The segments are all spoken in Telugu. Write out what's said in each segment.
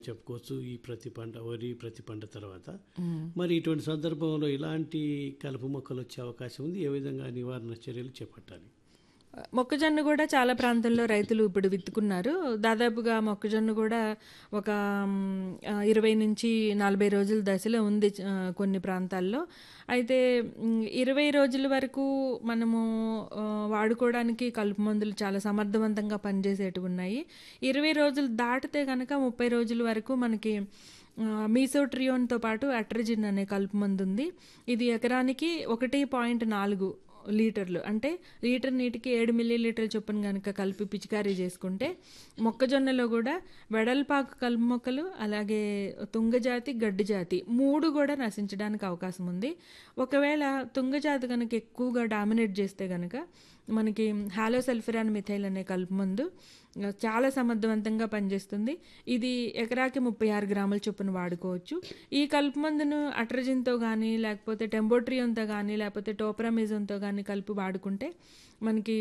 చెప్పుకోవచ్చు ఈ ప్రతి పంట వరి ప్రతి పంట తర్వాత మరి ఇటువంటి సందర్భంలో ఇలాంటి కలుపు మొక్కలు వచ్చే అవకాశం ఉంది ఏ విధంగా నివారణ చర్యలు చేపట్టాలి మొక్కజొన్న కూడా చాలా ప్రాంతాల్లో రైతులు ఇప్పుడు విత్తుకున్నారు దాదాపుగా మొక్కజొన్న కూడా ఒక మ్, ఆ, ఇరవై నుంచి నలభై రోజుల దశలో ఉంది ఆ, కొన్ని ప్రాంతాల్లో అయితే మ్, ఇరవై రోజుల వరకు మనము ఆ, వాడుకోవడానికి కలుపు మందులు చాలా సమర్థవంతంగా పనిచేసేటివి ఉన్నాయి ఇరవై రోజులు దాటితే కనుక ముప్పై రోజుల వరకు మనకి ఆ, మీసోట్రియోన్తో పాటు అట్రజిన్ అనే కలుపు మందు ఉంది ఇది ఎకరానికి ఒకటి పాయింట్ నాలుగు లీటర్లు అంటే లీటర్ నీటికి ఏడు మిల్లీ లీటర్ల చొప్పున కనుక కలిపి పిచికారీ చేసుకుంటే మొక్కజొన్నలో కూడా వెడల్పాకు కలుపు మొక్కలు అలాగే తుంగజాతి గడ్డి జాతి మూడు కూడా నశించడానికి అవకాశం ఉంది ఒకవేళ తుంగజాతి కనుక ఎక్కువగా డామినేట్ చేస్తే కనుక మనకి హాలోసల్ఫిరాన్ మిథైల్ అనే కలుపు మందు చాలా సమర్థవంతంగా పనిచేస్తుంది ఇది ఎకరాకి ముప్పై ఆరు గ్రాముల చొప్పున వాడుకోవచ్చు ఈ కలుపు మందును అట్రజిన్తో కానీ లేకపోతే టెంబోట్రియంతో కానీ లేకపోతే టోప్రామిజంతో కానీ కలిపి వాడుకుంటే మనకి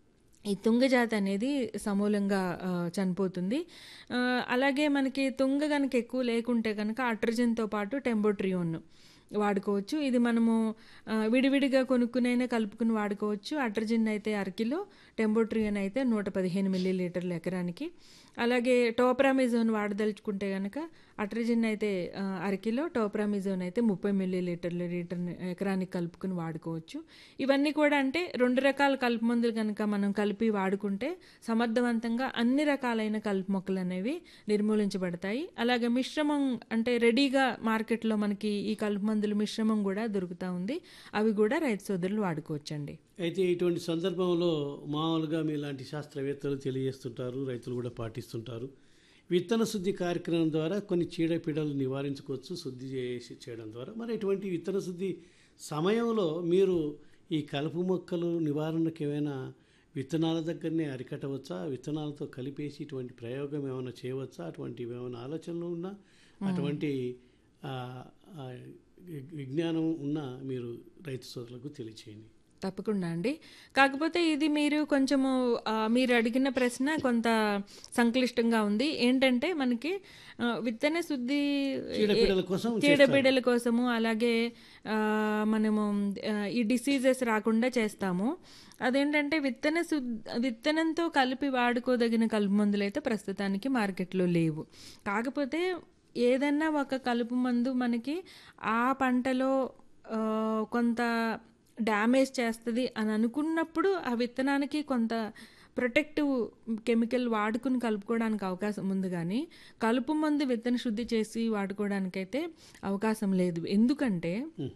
ఈ తుంగజాతి అనేది సమూలంగా ఆ, చనిపోతుంది ఆ, అలాగే మనకి తుంగ కనుక ఎక్కువ లేకుంటే కనుక అట్రజిన్తో పాటు టెంబోట్రియోన్ వాడుకోవచ్చు ఇది మనము ఆ, విడివిడిగా కొనుక్కునైనా కలుపుకుని వాడుకోవచ్చు అట్రజిన్ అయితే అరకిలో టెంబోట్రియోన్ అయితే నూట పదిహేను మిల్లీ లీటర్ల ఎకరానికి అలాగే టోప్రామిజోన్ వాడదలుచుకుంటే కనుక అట్రజిన్ అయితే ఆ, అరకిలో టోప్రామిజోన్ అయితే ముప్పై మిల్లీ లీటర్ల లీటర్ ఎకరానికి కలుపుకుని వాడుకోవచ్చు ఇవన్నీ కూడా అంటే రెండు రకాల కలుపు మందులు కనుక మనం కలిపి వాడుకుంటే సమర్థవంతంగా అన్ని రకాలైన కలుపు మొక్కలు అనేవి నిర్మూలించబడతాయి అలాగే మిశ్రమం అంటే రెడీగా మార్కెట్లో మనకి ఈ కలుపు మందుల మిశ్రమం కూడా దొరుకుతూ ఉంది అవి కూడా రైతు సోదరులు వాడుకోవచ్చండి అయితే ఇటువంటి సందర్భంలో మామూలుగా మీలాంటి శాస్త్రవేత్తలు తెలియజేస్తుంటారు రైతులు కూడా పాటిస్తుంటారు విత్తన శుద్ధి కార్యక్రమం ద్వారా కొన్ని చీడపీడలు నివారించుకోవచ్చు శుద్ధి చేసి చేయడం ద్వారా మరి ఇటువంటి విత్తన శుద్ధి సమయంలో మీరు ఈ కలుపు మొక్కలు నివారణకు ఏమైనా విత్తనాల దగ్గరనే అరికట్టవచ్చా విత్తనాలతో కలిపేసి ఇటువంటి ప్రయోగం ఏమైనా చేయవచ్చా అటువంటి ఏమైనా ఆలోచనలు ఉన్నా అటువంటి ఆ, ఆ, విజ్ఞానం ఉన్నా మీరు రైతు సోదరులకు తెలియచేయండి తప్పకుండా అండి కాకపోతే ఇది మీరు కొంచెము ఆ, మీరు అడిగిన ప్రశ్న కొంత సంక్లిష్టంగా ఉంది ఏంటంటే మనకి ఆ, విత్తన శుద్ధి చీడపీడల కోసం చీడపీడల కోసము అలాగే ఆ, మనము ఆ, ఈ డిసీజెస్ రాకుండా చేస్తాము అదేంటంటే విత్తన శుద్ధ విత్తనంతో కలిపి వాడుకోదగిన కలుపు మందులు అయితే ప్రస్తుతానికి మార్కెట్లో లేవు కాకపోతే ఏదన్నా ఒక కలుపు మందు మనకి ఆ పంటలో ఆ, కొంత డ్యామేజ్ చేస్తుంది అని అనుకున్నప్పుడు ఆ విత్తనానికి కొంత ప్రొటెక్టివ్ కెమికల్ వాడుకుని కలుపుకోవడానికి అవకాశం ఉంది కానీ కలుపు మందు విత్తన శుద్ధి చేసి వాడుకోవడానికైతే అవకాశం లేదు ఎందుకంటే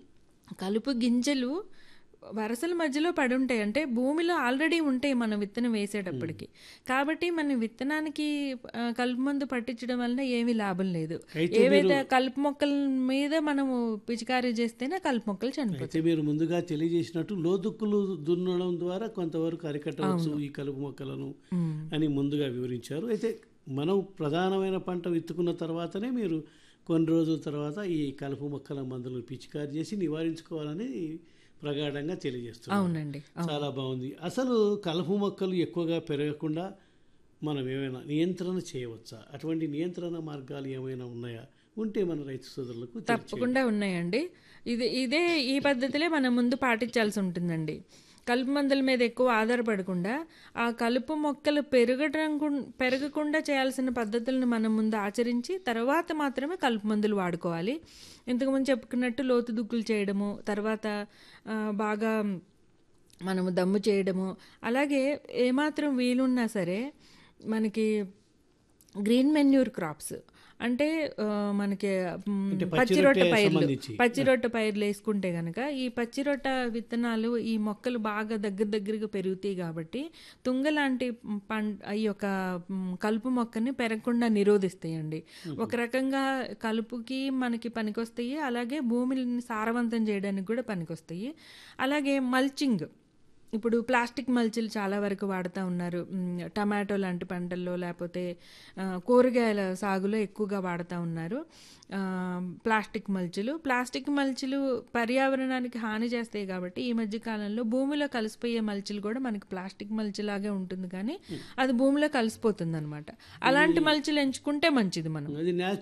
కలుపు గింజలు వరసల మధ్యలో పడి ఉంటాయి అంటే భూమిలో ఆల్రెడీ ఉంటాయి మనం విత్తనం వేసేటప్పటికి కాబట్టి మన విత్తనానికి ఆ, కలుపు మందు పట్టించడం వలన ఏమీ లాభం లేదు ఏవైతే కలుపు మొక్కల మీద మనము పిచికారీ చేస్తేనే కలుపు మొక్కలు చనిపోతాయి అయితే మీరు ముందుగా తెలియజేసినట్టు లోదుక్కులు దున్నడం ద్వారా కొంతవరకు అరికట్టవచ్చు ఈ కలుపు మొక్కలను అని ముందుగా వివరించారు అయితే మనం ప్రధానమైన పంట విత్తుకున్న తర్వాతనే మీరు కొన్ని రోజుల తర్వాత ఈ కలుపు మొక్కల మందులను పిచికారి చేసి నివారించుకోవాలని ప్రగాఢంగా తెలియజేస్తున్నారు అవునండి చాలా బాగుంది అసలు కలుపు మొక్కలు ఎక్కువగా పెరగకుండా మనం ఏమైనా నియంత్రణ చేయవచ్చా అటువంటి నియంత్రణ మార్గాలు ఏమైనా ఉన్నాయా ఉంటే మన రైతు సోదరులకు తెలియ- తప్పకుండా ఉన్నాయండి ఇది ఇదే ఈ పద్ధతిలే మనం ముందు పాటించాల్సి ఉంటుందండి కలుపు మందుల మీద ఎక్కువ ఆధారపడకుండా ఆ కలుపు మొక్కలు పెరగడం కుం- పెరగకుండా చేయాల్సిన పద్ధతులను మనం ముందు ఆచరించి తర్వాత మాత్రమే కలుపు మందులు వాడుకోవాలి ఇంతకుముందు చెప్పుకున్నట్టు లోతు దుక్కులు చేయడము తర్వాత ఆ, బాగా మనము దమ్ము చేయడము అలాగే ఏమాత్రం వీలున్నా సరే మనకి గ్రీన్ మెన్యూర్ క్రాప్స్ అంటే ఆ, మనకి మ్, అంటే పచ్చి పచ్చి రొట్టె రొట్టె పైర్లు సంబంధించి. పచ్చి రొట్టె పైర్లు వేసుకుంటే కనుక ఈ పచ్చి రొట్టె విత్తనాలు ఈ మొక్కలు బాగా దగ్గర దగ్గరగా పెరుగుతాయి కాబట్టి తుంగ లాంటి పం ఈ యొక్క మ్, కలుపు మొక్కని పెరగకుండా నిరోధిస్తాయండి ఒక రకంగా కలుపుకి మనకి పనికొస్తాయి అలాగే భూమిని సారవంతం చేయడానికి కూడా పనికొస్తాయి అలాగే మల్చింగ్ ఇప్పుడు ప్లాస్టిక్ మల్చిలు చాలా వరకు వాడుతూ ఉన్నారు మ్, టమాటో లాంటి పంటల్లో లేకపోతే ఆ, కూరగాయల సాగులో ఎక్కువగా వాడుతూ ఉన్నారు ఆ, ప్లాస్టిక్ మల్చులు ప్లాస్టిక్ మల్చులు పర్యావరణానికి హాని చేస్తాయి కాబట్టి ఈ మధ్య కాలంలో భూమిలో కలిసిపోయే మల్చులు కూడా మనకి ప్లాస్టిక్ మల్చిలాగే ఉంటుంది కానీ అది భూమిలో కలిసిపోతుంది అనమాట అలాంటి మల్చులు ఎంచుకుంటే మంచిది మనం అది